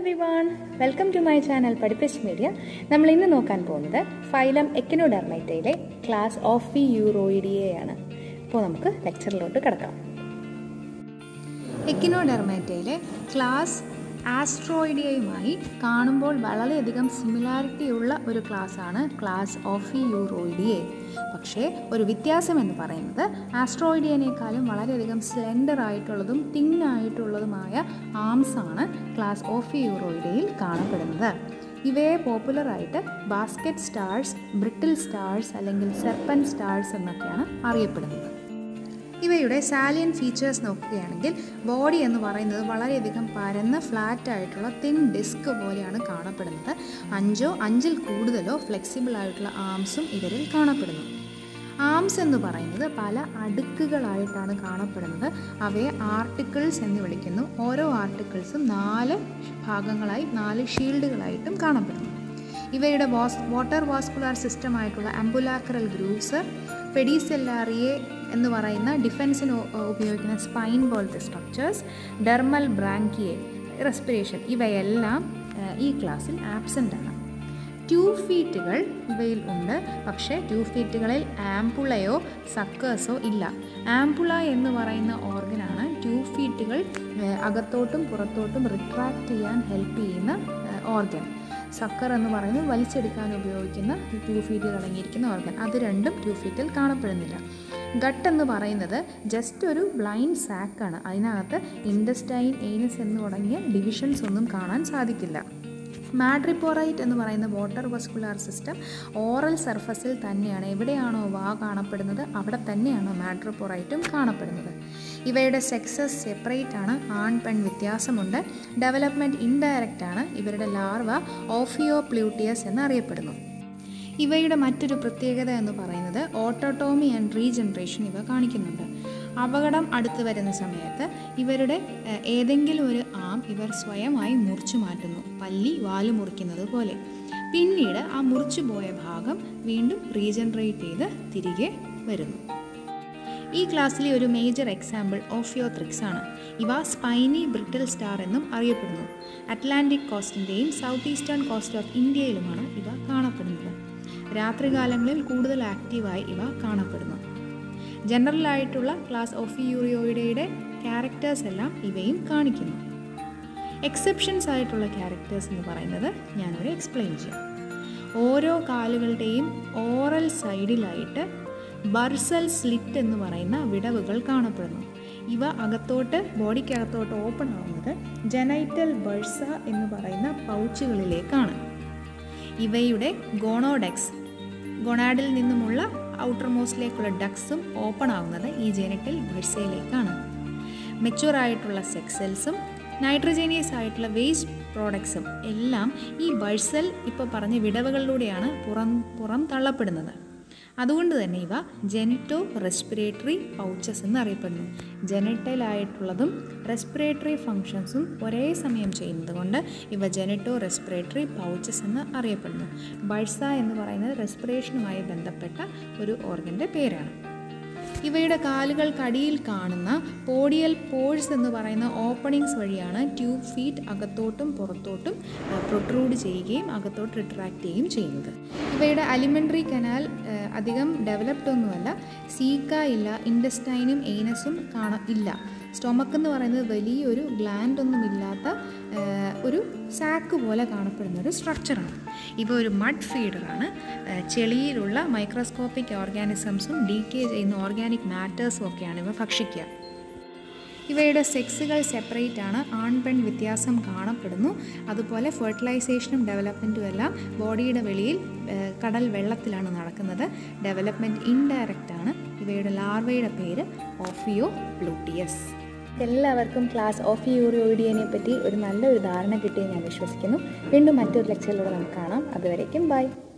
every everyone welcome to my channel പഠിപ്പിച്ച് media നമ്മൾ ഇന്ന് നോക്കാൻ പോകുന്നത് ഫൈലം എക്കിനോഡെർമൈറ്റയിലെ ക്ലാസ് ഓഫ് വി യൂറോയിഡിയയാണ് അപ്പോൾ നമുക്ക് ലെക്ചറിലോട്ട് കിടക്കാം എക്കിനോഡെർമൈറ്റയിലെ ക്ലാസ് ആസ്ട്രോയിഡിയയുമായി കാണുമ്പോൾ വളരെയധികം സിമിലാരിറ്റി ഉള്ള ഒരു ക്ലാസ്സാണ് ക്ലാസ് ഓഫ് യൂറോയിഡിയെ പക്ഷേ ഒരു വ്യത്യാസം എന്ന് പറയുന്നത് ആസ്ട്രോയിഡിയനേക്കാളും വളരെയധികം സ്ലെൻഡർ ആയിട്ടുള്ളതും തിൻ ആയിട്ടുള്ളതുമായ ആംസ് ആണ് ക്ലാസ് ഓഫ് യൂറോയിഡയിൽ കാണപ്പെടുന്നത് ഇവയെ പോപ്പുലറായിട്ട് ബാസ്ക്കറ്റ് സ്റ്റാർസ് ബ്രിട്ടിൽ സ്റ്റാർസ് അല്ലെങ്കിൽ സെർപ്പൻ സ്റ്റാർസ് എന്നൊക്കെയാണ് അറിയപ്പെടുന്നത് ഇവയുടെ സാലിയൻ ഫീച്ചേഴ്സ് നോക്കുകയാണെങ്കിൽ ബോഡി എന്ന് പറയുന്നത് വളരെയധികം പരന്ന ഫ്ലാറ്റ് ആയിട്ടുള്ള തിൻ ഡിസ്ക് പോലെയാണ് കാണപ്പെടുന്നത് അഞ്ചോ അഞ്ചിൽ കൂടുതലോ ഫ്ലെക്സിബിൾ ആയിട്ടുള്ള ആംസും ഇവരിൽ കാണപ്പെടുന്നു ആംസ് എന്ന് പറയുന്നത് പല അടുക്കുകളായിട്ടാണ് കാണപ്പെടുന്നത് അവയെ ആർട്ടിക്കിൾസ് എന്ന് വിളിക്കുന്നു ഓരോ ആർട്ടിക്കിൾസും നാല് ഭാഗങ്ങളായി നാല് ഷീൽഡുകളായിട്ടും കാണപ്പെടുന്നു ഇവയുടെ വാസ് വാട്ടർ വാസ്കുലാർ സിസ്റ്റമായിട്ടുള്ള അംബുലാക്രൽ ഗ്രൂവ്സ് പെഡിസെല്ലാറിയെ എന്ന് പറയുന്ന ഡിഫൻസിന് ഉപയോഗിക്കുന്ന സ്പൈൻ പോലത്തെ സ്ട്രക്ചേഴ്സ് ഡെർമൽ ബ്രാങ്കിയെ റെസ്പിറേഷൻ ഇവയെല്ലാം ഈ ക്ലാസ്സിൽ ആബ്സെൻ്റ് ആണ് ട്യൂ ഫീറ്റുകൾ ഇവയിൽ ഉണ്ട് പക്ഷേ ട്യൂ ഫീറ്റുകളിൽ ആംപുളയോ സക്കേഴ്സോ ഇല്ല ആംപുള എന്ന് പറയുന്ന ഓർഗനാണ് ട്യൂ ഫീറ്റുകൾ അകത്തോട്ടും പുറത്തോട്ടും റിട്രാക്ട് ചെയ്യാൻ ഹെൽപ്പ് ചെയ്യുന്ന ഓർഗൻ സക്കർ എന്ന് പറയുന്നത് വലിച്ചെടുക്കാൻ ഉപയോഗിക്കുന്ന ട്യൂ ഫീറ്റിൽ അടങ്ങിയിരിക്കുന്ന ഓർഗൻ അത് രണ്ടും ട്യൂ ഫീറ്റിൽ കാണപ്പെടുന്നില്ല ഗട്ട് എന്ന് പറയുന്നത് ജസ്റ്റ് ഒരു ബ്ലൈൻഡ് സാക്കാണ് അതിനകത്ത് ഇൻഡസ്റ്റൈൻ എയ്നസ് എന്ന് തുടങ്ങിയ ഡിവിഷൻസ് ഒന്നും കാണാൻ സാധിക്കില്ല മാഡ്രിപ്പോറൈറ്റ് എന്ന് പറയുന്ന വാട്ടർ വസ്കുലാർ സിസ്റ്റം ഓറൽ സർഫസിൽ തന്നെയാണ് എവിടെയാണോ വാ കാണപ്പെടുന്നത് അവിടെ തന്നെയാണ് മാഡ്രിപ്പോറൈറ്റും കാണപ്പെടുന്നത് ഇവയുടെ സെക്സസ് സെപ്പറേറ്റ് ആണ് ആൺ പെൺ വ്യത്യാസമുണ്ട് ഡെവലപ്മെൻറ്റ് ഇൻഡയറക്റ്റ് ആണ് ഇവരുടെ ലാർവ ഓഫിയോ പ്ലൂട്ടിയസ് എന്നറിയപ്പെടുന്നു ഇവയുടെ മറ്റൊരു പ്രത്യേകത എന്ന് പറയുന്നത് ഓട്ടോട്ടോമി ആൻഡ് റീജനറേഷൻ ഇവ കാണിക്കുന്നുണ്ട് അപകടം അടുത്തു വരുന്ന സമയത്ത് ഇവരുടെ ഏതെങ്കിലും ഒരു ആം ഇവർ സ്വയമായി മുറിച്ചു മാറ്റുന്നു പല്ലി വാല് മുറിക്കുന്നത് പോലെ പിന്നീട് ആ മുറിച്ചു പോയ ഭാഗം വീണ്ടും റീജനറേറ്റ് ചെയ്ത് തിരികെ വരുന്നു ഈ ക്ലാസ്സിലെ ഒരു മേജർ എക്സാമ്പിൾ ഓഫിയോത്രിക്സ് ആണ് ഇവ സ്പൈനി ബ്രിട്ടിൽ സ്റ്റാർ എന്നും അറിയപ്പെടുന്നു അറ്റ്ലാന്റിക് കോസ്റ്റിൻ്റെയും സൗത്ത് ഈസ്റ്റേൺ കോസ്റ്റ് ഓഫ് ഇന്ത്യയിലുമാണ് ഇവ കാണപ്പെടുന്നത് രാത്രികാലങ്ങളിൽ കൂടുതൽ ആക്റ്റീവായി ഇവ കാണപ്പെടുന്നു ജനറൽ ആയിട്ടുള്ള ക്ലാസ് ഓഫ് യൂറിയോയുടെ ക്യാരക്ടേഴ്സ് എല്ലാം ഇവയും കാണിക്കുന്നു എക്സെപ്ഷൻസ് ആയിട്ടുള്ള ക്യാരക്ടേഴ്സ് എന്ന് പറയുന്നത് ഞാനിവിടെ എക്സ്പ്ലെയിൻ ചെയ്യാം ഓരോ കാലുകളുടെയും ഓറൽ സൈഡിലായിട്ട് ബർസൽ സ്ലിറ്റ് എന്ന് പറയുന്ന വിടവുകൾ കാണപ്പെടുന്നു ഇവ അകത്തോട്ട് ബോഡിക്കകത്തോട്ട് ഓപ്പൺ ആവുന്നത് ജനൈറ്റൽ ബഴ്സ എന്ന് പറയുന്ന പൗച്ചുകളിലേക്കാണ് ഇവയുടെ ഗോണോഡെക്സ് ഗൊണാഡിൽ നിന്നുമുള്ള ഔട്ടർ മോസ്റ്റിലേക്കുള്ള ഡക്സും ഓപ്പൺ ആവുന്നത് ഈ ജെനറ്റൽ ബഴ്സയിലേക്കാണ് മെച്ചുവർ ആയിട്ടുള്ള സെക്സെൽസും നൈട്രജേനിയസ് ആയിട്ടുള്ള വേസ്റ്റ് പ്രോഡക്ട്സും എല്ലാം ഈ ബഴ്സൽ ഇപ്പോൾ പറഞ്ഞ വിടവുകളിലൂടെയാണ് പുറം പുറം തള്ളപ്പെടുന്നത് അതുകൊണ്ട് തന്നെ ഇവ ജെനിറ്റോ റെസ്പിറേറ്ററി പൗച്ചസ് എന്നറിയപ്പെടുന്നു ജെനറ്റലായിട്ടുള്ളതും റെസ്പിറേറ്ററി ഫങ്ഷൻസും ഒരേ സമയം ചെയ്യുന്നത് കൊണ്ട് ഇവ ജെനിറ്റോ റെസ്പിറേറ്ററി പൗച്ചസ് എന്ന് അറിയപ്പെടുന്നു ബഴ്സ എന്ന് പറയുന്നത് റെസ്പിറേഷനുമായി ബന്ധപ്പെട്ട ഒരു ഓർഗൻ്റെ പേരാണ് ഇവയുടെ കാലുകൾക്കടിയിൽ കാണുന്ന പോഡിയൽ പോഴ്സ് എന്ന് പറയുന്ന ഓപ്പണിങ്സ് വഴിയാണ് ട്യൂബ് ഫീറ്റ് അകത്തോട്ടും പുറത്തോട്ടും പ്രൊട്രൂഡ് ചെയ്യുകയും അകത്തോട്ട് റിട്രാക്ട് ചെയ്യുകയും ചെയ്യുന്നത് ഇവയുടെ അലിമെൻ്ററി കനാൽ അധികം ഡെവലപ്ഡ് ഒന്നുമല്ല സീക്ക ഇല്ല ഇൻഡസ്റ്റൈനും എയ്നസും കാണ ഇല്ല സ്റ്റൊമക്ക് എന്ന് പറയുന്നത് വലിയൊരു ഗ്ലാൻഡ് ഒന്നും ഇല്ലാത്ത ഒരു സാക്ക് പോലെ കാണപ്പെടുന്ന ഒരു സ്ട്രക്ചറാണ് ഇവ ഒരു മഡ് ഫീഡറാണ് ചെളിയിലുള്ള മൈക്രോസ്കോപ്പിക് ഓർഗാനിസംസും ഡീക്കേ ചെയ്യുന്ന ഓർഗാനിക് മാറ്റേഴ്സും ഒക്കെയാണ് ഇവ ഭക്ഷിക്കുക ഇവയുടെ സെക്സുകൾ സെപ്പറേറ്റ് ആണ് ആൺ പെൺ വ്യത്യാസം കാണപ്പെടുന്നു അതുപോലെ ഫെർട്ടിലൈസേഷനും ഡെവലപ്മെൻറ്റും എല്ലാം ബോഡിയുടെ വെളിയിൽ കടൽ വെള്ളത്തിലാണ് നടക്കുന്നത് ഡെവലപ്മെൻറ്റ് ഇൻഡയറക്റ്റ് ആണ് ഇവയുടെ ലാർവയുടെ പേര് ഓഫിയോ പ്ലൂട്ടിയസ് എല്ലാവർക്കും ക്ലാസ് ഓഫ് യൂറിയോയിഡിയനെ പറ്റി ഒരു നല്ലൊരു ധാരണ കിട്ടിയെന്ന് ഞാൻ വിശ്വസിക്കുന്നു വീണ്ടും മറ്റൊരു ലെക്ചറിലൂടെ നമുക്ക് കാണാം അതുവരേക്കും ബൈ